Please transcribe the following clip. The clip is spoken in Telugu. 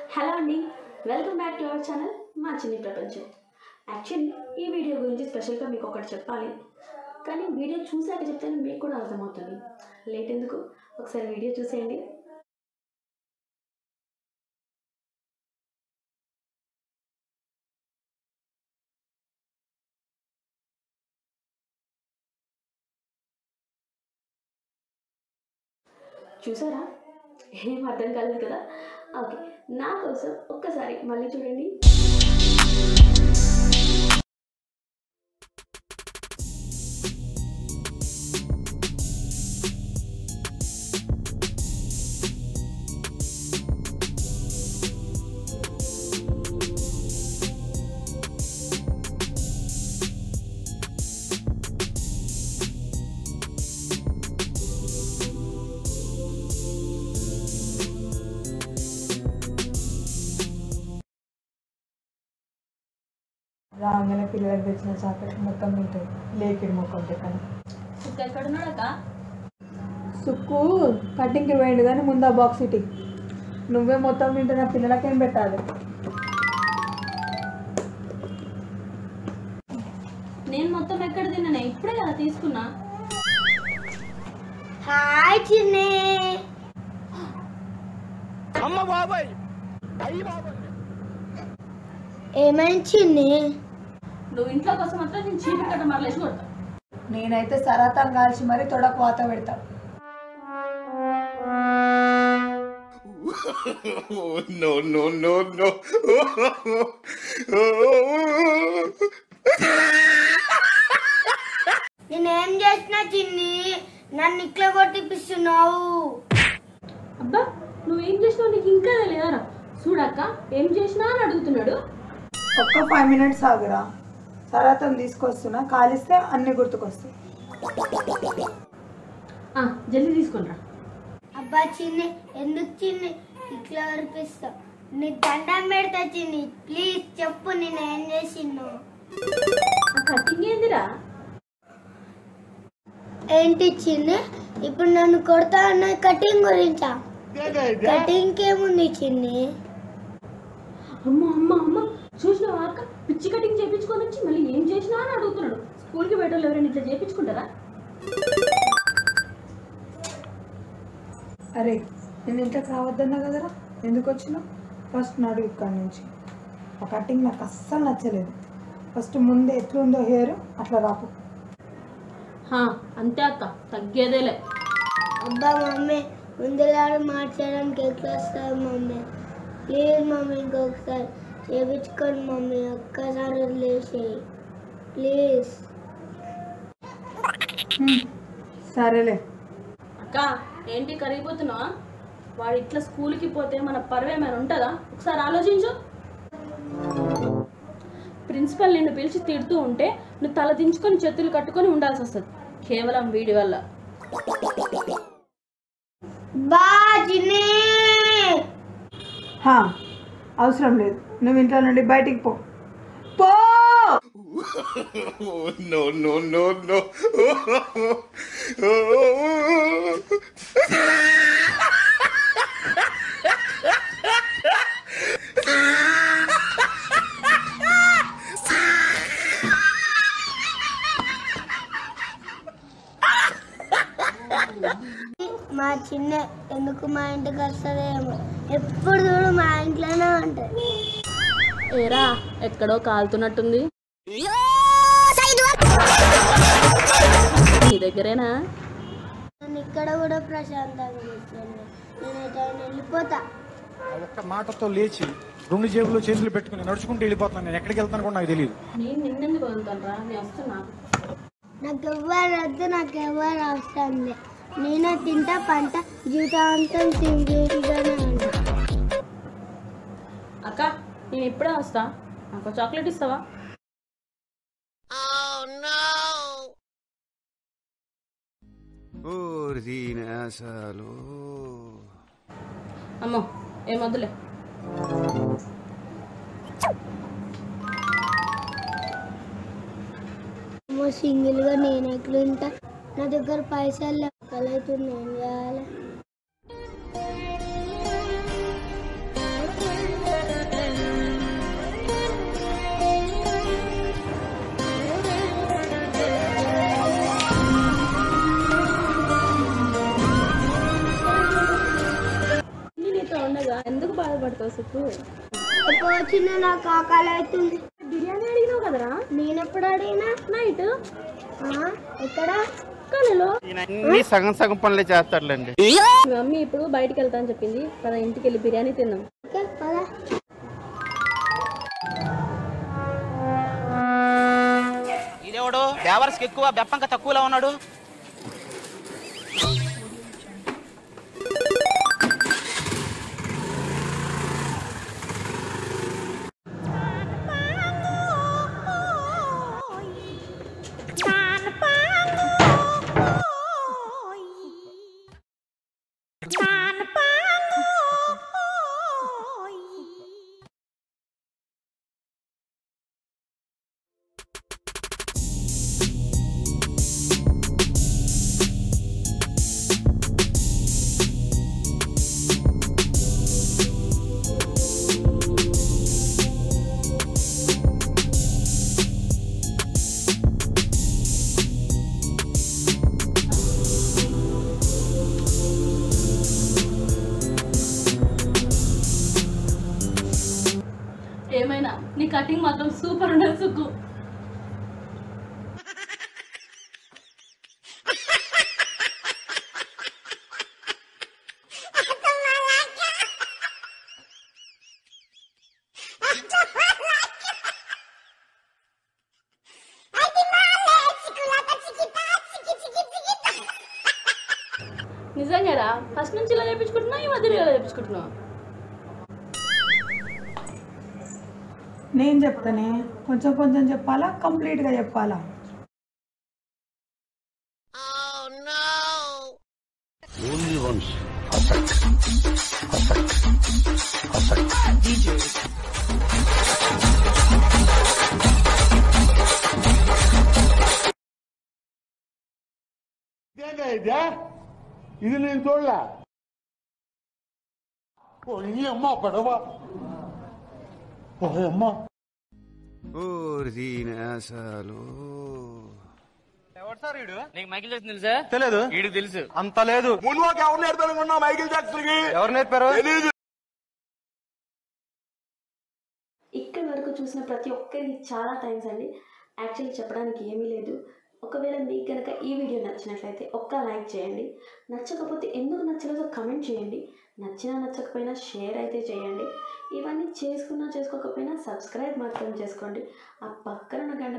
హలో అండి welcome back to our channel మా చిన్ని ప్రపంచం యాక్చువల్లీ ఈ వీడియో గురించి స్పెషల్గా మీకు ఒకటి చెప్పాలి కానీ వీడియో చూసాక చెప్తే మీకు కూడా అర్థమవుతుంది లేట్ ఎందుకు ఒకసారి వీడియో చూసేయండి చూసారా ఏం అర్థం కాలేదు కదా ఓకే నా కోసం ఒక్కసారి మళ్ళీ చూడండి రాగానే పిల్లలకు తెచ్చిన చాక్లెట్ మొత్తం తింటాయి లేకిడి మొక్కలు తెక్కన ఎక్కడున్నాడక్క సుక్కు కటింగ్కి పోయిండు కానీ ముందు ఆ బాక్స్ ఇటీ నువ్వే మొత్తం తింటున్నా పిల్లలకేం పెట్టాలి నేను మొత్తం ఎక్కడ తిన్నానే ఇప్పుడే కదా తీసుకున్నా హాయ్ చిన్ని ఏమైంది చిన్ని నువ్వు ఇంట్లో కోసం మాత్రం నేను చీపు కట్ట మరలేసి కొడతా నేనైతే సరాతం కాల్చి మరీ తొడకు వాత పెడతా Oh, no, no, no, no. నేనేం చేసినా చిన్ని నన్ను ఇట్లా కొట్టిపిస్తున్నావు అబ్బా నువ్వేం చేసినావు నీకు ఇంకా తెలియదారా చూడక్క ఏం చేసినా అని అడుగుతున్నాడు ఒక్క ఫైవ్ మినిట్స్ ఆగురా సరాతం తీసుకొస్తున్నా కాలిస్తే అన్ని గుర్తుకొస్తాయి ఆ, జల్దీ తీసుకునిరా అబ్బా చిన్ని ఎందుకు చిన్ని ఇట్లా అనిపిస్తావు నీ దండం పెడతా చిన్ని ప్లీజ్ చెప్పు నేను ఏం చేసిను ఆ కటింగ్ ఏందిరా ఏంటి చిన్ని ఇప్పుడు నన్ను కొడతా అన్న కటింగ్ గురించా కటింగ్ ఏముంది చిన్ని అమ్మ అమ్మ అమ్మ చూసినావా అక్క పిచ్చి కటింగ్ చేయించుకొని వచ్చి మళ్ళీ ఏం చేసినా అని అడుగుతున్నాడు స్కూల్కి పెట్టాలి ఎవరైనా ఇట్లా చేయించుకుంటారా అరే నేను ఇంట్లోకి రావద్దన్నా కదరా ఎందుకు వచ్చినావు ఫస్ట్ నడు ఇక్కడి నుంచి ఆ కటింగ్ నాకు అస్సలు నచ్చలేదు ఫస్ట్ ముందు ఎట్లుందో హెయిర్ అట్లా రాపు హా, అంతే అక్క తగ్గేదేలే అబ్బా మమ్మీ ముందులాగా మార్చడానికి ఎట్లా వస్తుంది మమ్మీ ప్లీజ్ మమ్మీ ఇంకొకసారి చేపించుకోండి మమ్మీ ఒక్కసారి వదిలేసేయి ప్లీజ్ హ్మ్, సరేలే అక్క ఏంటి కరిగిపోతున్నావా వాడు ఇట్లా స్కూల్కి పోతే మన పరువు ఏమైనా ఉంటుందా ఒకసారి ఆలోచించు ప్రిన్సిపల్ నిన్ను పిలిచి తిడుతూ ఉంటే నువ్వు తల దించుకొని చేతులు కట్టుకొని ఉండాల్సి వస్తుంది కేవలం వీడి వల్ల బా చిన్ని హా, అవసరం లేదు నువ్వు ఇంట్లో నుండి బయటికి పో పో Oh, no, no, no, no. మా చిన్న ఎందుకు మా ఇంటికి వస్తుందేమో ఎప్పుడు చూడు మా ఇంట్లోనే ఉంటుంది ఏరా ఎక్కడో కాలుతున్నట్టుంది నీ దగ్గరేనా నేను ఇక్కడ కూడా ప్రశాంతంగా కూర్చోను నేను ఎటైనా వెళ్ళిపోతా ఆ ఒక్క మాటతో లేచి రెండు జేబుల్లో చేతులు పెట్టుకుని నడుచుకుంటూ వెళ్ళిపోతున్నాను నేను ఎక్కడికి వెళ్తాను కూడా నాకు తెలియదు నేను నిన్నెందుకు వదులుతాను రా నేను వస్తున్నా నాకు ఎవ్వరు వద్దు నాకు ఎవ్వరు అవసరం లే నేనే తింటా పంట జీవితాంతం తింటూనే ఉంటా అక్క నేను ఇప్పుడే వస్తా నాకు చాక్లెట్ ఇస్తావా Ordinasalu. అమ్మో ఏం వద్దులే ఏమో సింగిల్గా నేను ఎట్లుంటా నా దగ్గర పైసలు లెక్కలైతుంది ఏం చేయాలి ఎందుకు బాధపడతావు సుప్పు ఎప్పుడు వచ్చిన నాకు ఆకలి అవుతుంది బిర్యానీ అడిగినావు కదరా నేను ఎప్పుడు అడిగినా నైట్ ఆ, ఎక్కడ కనులో అన్ని సగం సగం పనులే చేస్తారులేండి మీ మమ్మీ ఇప్పుడు బయటికి వెళ్తా అని చెప్పింది పద ఇంటికి వెళ్ళి బిర్యానీ తిందాం ఓకే పదా ఇదేవాడు బేవర్స్కి ఎక్కువ బెప్పంక తక్కువలో ఉన్నాడు ఏమైనా నీ కటింగ్ మాత్రం సూపర్ ఉన్నది సుక్కు నిజంగారా ఫస్ట్ నుంచి ఇలా చేయించుకుంటున్నావు ఈ మధ్య ఇలా చేయించుకుంటున్నావు నేను చెప్తానే కొంచెం కొంచెం చెప్పాలా కంప్లీట్గా చెప్పాలా ఇది నేను చూడలే ఓ ఈ అమ్మ పడవ ఓ అమ్మ ఓరినాసాలు ఎవరు సార్ వీడు నీకు మైకిల్ జాక్సన్ తెలుసా తెలియదు వీడికి తెలుసు అంత లేదు ముందు ఎవరు నేర్పారనుకున్నా మైకిల్ జాక్సన్ కి ఎవరు నేర్పారు తెలీదు ఇక్కడి వరకు చూసిన ప్రతి ఒక్కరికి చాలా థ్యాంక్స్ అండి యాక్చువల్లీ చెప్పడానికి ఏమీ లేదు ఒకవేళ మీకు కనుక ఈ వీడియో నచ్చినట్లయితే ఒక్క లైక్ చేయండి నచ్చకపోతే ఎందుకు నచ్చలేదో కమెంట్ చేయండి నచ్చినా నచ్చకపోయినా షేర్ అయితే చేయండి ఇవన్నీ చేసుకున్నా చేసుకోకపోయినా సబ్స్క్రైబ్ మాత్రం చేసుకోండి ఆ పక్కన ఉన్న గంట